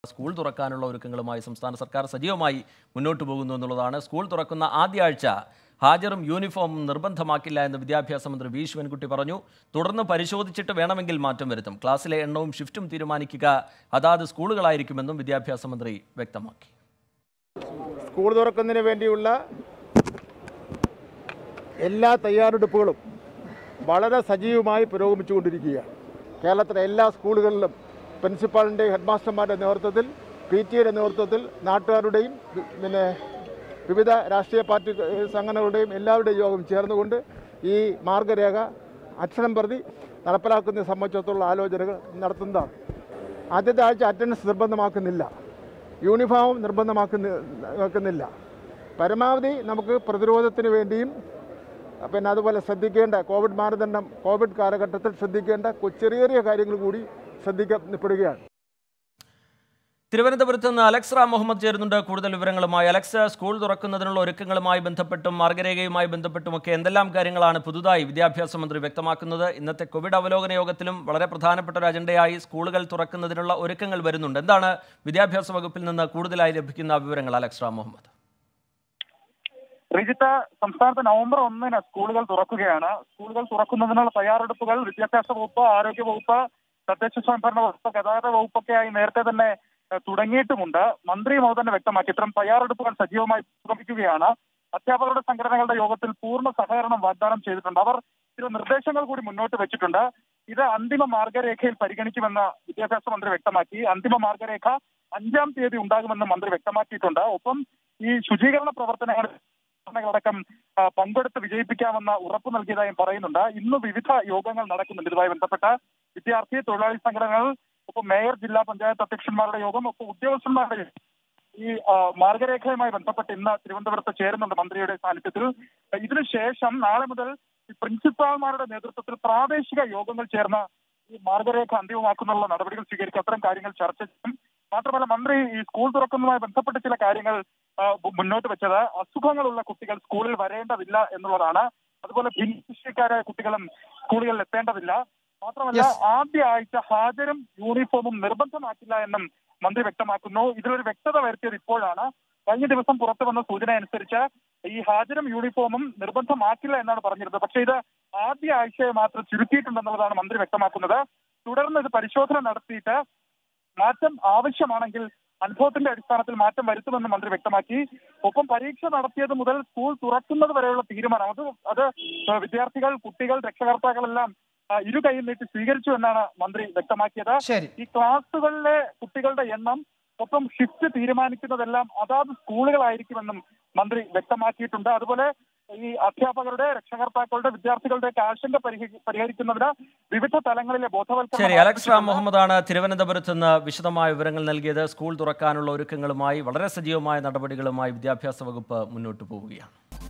School തുറക്കാനുള്ള ഒരുക്കങ്ങളുമായി സംസ്ഥാന സർക്കാർ സജീവമായി മുന്നോട്ട് പോകുന്നു എന്നുള്ളതാണ് സ്കൂൾ തുറക്കുന്ന ആദ്യ ആഴ്ച ഹാജറും യൂണിഫോമും നിർബന്ധമാക്കില്ല എന്ന് വിദ്യാഭ്യാസ മന്ത്രി വി ശിവൻകുട്ടി പറഞ്ഞു തുടർന്ന് പരിശോധിച്ചിട്ട് വേണമെങ്കിൽ മാറ്റം വരുത്തും ക്ലാസ്സിലെ എണ്ണവും ഷിഫ്റ്റും തീരുമാനിക്കുക അതാത് സ്കൂളുകളായിരിക്കുമെന്നും വിദ്യാഭ്യാസ മന്ത്രി വ്യക്തമാക്കി സ്കൂൾ തുറക്കുന്നതിന് വേണ്ടിയുള്ള എല്ലാ തയ്യാറെടുപ്പുകളും വളരെ സജീവമായി പുരോഗമിച്ചുകൊണ്ടിരിക്കുകയാണ് കേരളത്തിലെ എല്ലാ സ്കൂളുകളിലും പ്രിൻസിപ്പാളിൻ്റെയും ഹെഡ് മാസ്റ്റർമാരുടെ നേതൃത്വത്തിൽ പി ടി എയുടെ നേതൃത്വത്തിൽ നാട്ടുകാരുടെയും വി- പിന്നെ വിവിധ രാഷ്ട്രീയ പാർട്ടി ഏഹ്, സംഘടനകളുടെയും എല്ലാവരുടെയും യോഗം ചേർന്നുകൊണ്ട് ഈ മാർഗരേഖ അക്ഷരം പ്രതി നടപ്പിലാക്കുന്നതിനെ സംബന്ധിച്ചിടത്തോളം ആലോചനകൾ നടത്തുന്നതാണ് ആദ്യത്തെ ആഴ്ച അറ്റൻഡൻസ് നിർബന്ധമാക്കുന്നില്ല യൂണിഫോം നിർബന്ധമാക്കുന്ന വെക്കുന്നില്ല പരമാവധി നമുക്ക് പ്രതിരോധത്തിന് വേണ്ടിയും പിന്നെ അതുപോലെ ശ്രദ്ധിക്കേണ്ട കോവിഡ് മാനദണ്ഡം കോവിഡ് കാലഘട്ടത്തിൽ ശ്രദ്ധിക്കേണ്ട കൊ- ചെറിയ ചെറിയ കാര്യങ്ങൾ കൂടി ശ്രദ്ധിക്കപ്പെടുകയാണ് തിരുവനന്തപുരത്ത് നിന്ന് അലക്സ് റാം മുഹമ്മദ് ചേരുന്നുണ്ട് കൂടുതൽ വിവരങ്ങളുമായി അലക്സ് സ്കൂൾ തുറക്കുന്നതിനുള്ള ഒരുക്കങ്ങളുമായി ബന്ധപ്പെട്ടും മാർഗരേഖയുമായി ബന്ധപ്പെട്ടുമൊക്കെ എന്തെല്ലാം കാര്യങ്ങളാണ് പുതുതായി വിദ്യാഭ്യാസ മന്ത്രി വ്യക്തമാക്കുന്നത് ഇന്നത്തെ കോവിഡ് അവലോകന യോഗത്തിലും വളരെ പ്രധാനപ്പെട്ട ഒരു അജണ്ടയായി സ്കൂളുകൾ തുറക്കുന്നതിനുള്ള ഒരുക്കങ്ങൾ വരുന്നുണ്ട് എന്താണ് വിദ്യാഭ്യാസ വകുപ്പിൽ നിന്ന് കൂടുതലായി ലഭിക്കുന്ന വിവരങ്ങൾ അലക്സ് റാം മുഹമ്മദ് ശ്രീജിത്ത് സംസ്ഥാനത്ത് നവംബർ ഒന്നിന് സ്കൂളുകൾ തുറക്കുകയാണ് സ്കൂളുകൾ തുറക്കുന്നതിനുള്ള തയ്യാറെടുപ്പുകൾ വിദ്യാഭ്യാസ വകുപ്പ് ആരോഗ്യ വകുപ്പ് തദ്ദേശ സ്വയംഭരണ വകുപ്പ് ഗതാഗത വകുപ്പൊക്കെയായി നേരത്തെ തന്നെ ഏഹ്, തുടങ്ങിയിട്ടുമുണ്ട് മന്ത്രി തന്നെ വ്യക്തമാക്കി ഇത്തരം തയ്യാറെടുപ്പുകൾ സജീവമായി പുരോഗമിക്കുകയാണ് അധ്യാപകരുടെ സംഘടനകളുടെ യോഗത്തിൽ പൂർണ്ണ സഹകരണം വാഗ്ദാനം ചെയ്തിട്ടുണ്ട് അവർ ചില നിർദ്ദേശങ്ങൾ കൂടി മുന്നോട്ട് വെച്ചിട്ടുണ്ട് ഇത് അന്തിമ മാർഗരേഖയിൽ പരിഗണിക്കുമെന്ന് വിദ്യാഭ്യാസ മന്ത്രി വ്യക്തമാക്കി അന്തിമ മാർഗരേഖ അഞ്ചാം തീയതി ഉണ്ടാകുമെന്ന് മന്ത്രി വ്യക്തമാക്കിയിട്ടുണ്ട് ഒപ്പം ഈ ശുചീകരണ പ്രവർത്തനങ്ങൾ ങ്ങളടക്കം ആ, പങ്കെടുത്ത് വിജയിപ്പിക്കാമെന്ന ഉറപ്പ് നൽകിയതായും പറയുന്നുണ്ട് ഇന്ന് വിവിധ യോഗങ്ങൾ നടക്കുന്നുണ്ട് ഇതുമായി ബന്ധപ്പെട്ട വിദ്യാർത്ഥി തൊഴിലാളി സംഘടനകൾ ഒപ്പം മേയർ ജില്ലാ പഞ്ചായത്ത് അധ്യക്ഷന്മാരുടെ യോഗം ഒപ്പം ഉദ്യോഗസ്ഥന്മാരുടെ യോഗം. ഈ ആ, മാർഗരേഖയുമായി ബന്ധപ്പെട്ട് ഇന്ന് തിരുവനന്തപുരത്ത് ചേരുന്നുണ്ട് മന്ത്രിയുടെ സാന്നിധ്യത്തിൽ ഇതിനുശേഷം നാളെ മുതൽ ഈ പ്രിൻസിപ്പാൾമാരുടെ നേതൃത്വത്തിൽ പ്രാദേശിക യോഗങ്ങൾ ചേർന്ന് ഈ മാർഗരേഖ അന്തിമമാക്കുന്നുള്ള നടപടികൾ സ്വീകരിക്കും അത്തരം കാര്യങ്ങൾ ചർച്ച ചെയ്യും മാത്രമല്ല മന്ത്രി ഈ സ്കൂൾ തുറക്കുന്നതുമായി ബന്ധപ്പെട്ട് ചില കാര്യങ്ങൾ ആ, മുന്നോട്ട് വെച്ചത് അസുഖങ്ങളുള്ള കുട്ടികൾ സ്കൂളിൽ വരേണ്ടതില്ല എന്നുള്ളതാണ് അതുപോലെ ഭിന്നശേഷിക്കാരായ കുട്ടികളും സ്കൂളുകളിൽ എത്തേണ്ടതില്ല മാത്രമല്ല ആദ്യ ആഴ്ച ഹാജരും യൂണിഫോമും നിർബന്ധമാക്കില്ല എന്നും മന്ത്രി വ്യക്തമാക്കുന്നു ഇതിലൊരു വ്യക്തത വരുത്തിയത് ഇപ്പോഴാണ് കഴിഞ്ഞ ദിവസം പുറത്തു വന്ന സൂചന അനുസരിച്ച് ഈ ഹാജരും യൂണിഫോമും നിർബന്ധമാക്കില്ല എന്നാണ് പറഞ്ഞിരുന്നത് പക്ഷേ ഇത് ആദ്യ ആഴ്ചയെ മാത്രം ചുരുക്കിയിട്ടുണ്ടെന്നുള്ളതാണ് മന്ത്രി വ്യക്തമാക്കുന്നത് തുടർന്ന് ഇത് പരിശോധന നടത്തിയിട്ട് മാറ്റം ആവശ്യമാണെങ്കിൽ അനുഭവത്തിന്റെ അടിസ്ഥാനത്തിൽ മാറ്റം വരുത്തുമെന്ന് മന്ത്രി വ്യക്തമാക്കി ഒപ്പം പരീക്ഷ നടത്തിയത് മുതൽ സ്കൂൾ തുറക്കുന്നത് വരെയുള്ള തീരുമാനം അത് അത് വിദ്യാർത്ഥികൾ കുട്ടികൾ രക്ഷകർത്താക്കളെല്ലാം ആ, ഇരു കൈയിൽ നീട്ടി സ്വീകരിച്ചു എന്നാണ് മന്ത്രി വ്യക്തമാക്കിയത് ശരി ഈ ക്ലാസ്സുകളിലെ കുട്ടികളുടെ എണ്ണം ഒപ്പം ഷിഫ്റ്റ് തീരുമാനിക്കുന്നതെല്ലാം അതാത് സ്കൂളുകളായിരിക്കുമെന്നും മന്ത്രി വ്യക്തമാക്കിയിട്ടുണ്ട് അതുപോലെ ഈ അധ്യാപകരുടെ രക്ഷകർത്താക്കളുടെ വിദ്യാർത്ഥികളുടെ ഒക്കെ ആശങ്ക പരിഹരി- പരിഹരിക്കുന്നതിന് വിവിധ തലങ്ങളിലെ ബോധവൽക്കരണം ശരി അലക്സ് റാം ആരംഭിച്ചിട്ടുണ്ട്. മുഹമ്മദാണ് തിരുവനന്തപുരത്ത് നിന്ന് വിശദമായ വിവരങ്ങൾ നൽകിയത് സ്കൂൾ തുറക്കാനുള്ള ഒരുക്കങ്ങളുമായി വളരെ സജീവമായ നടപടികളുമായി വിദ്യാഭ്യാസ വകുപ്പ് മുന്നോട്ട് പോവുകയാണ്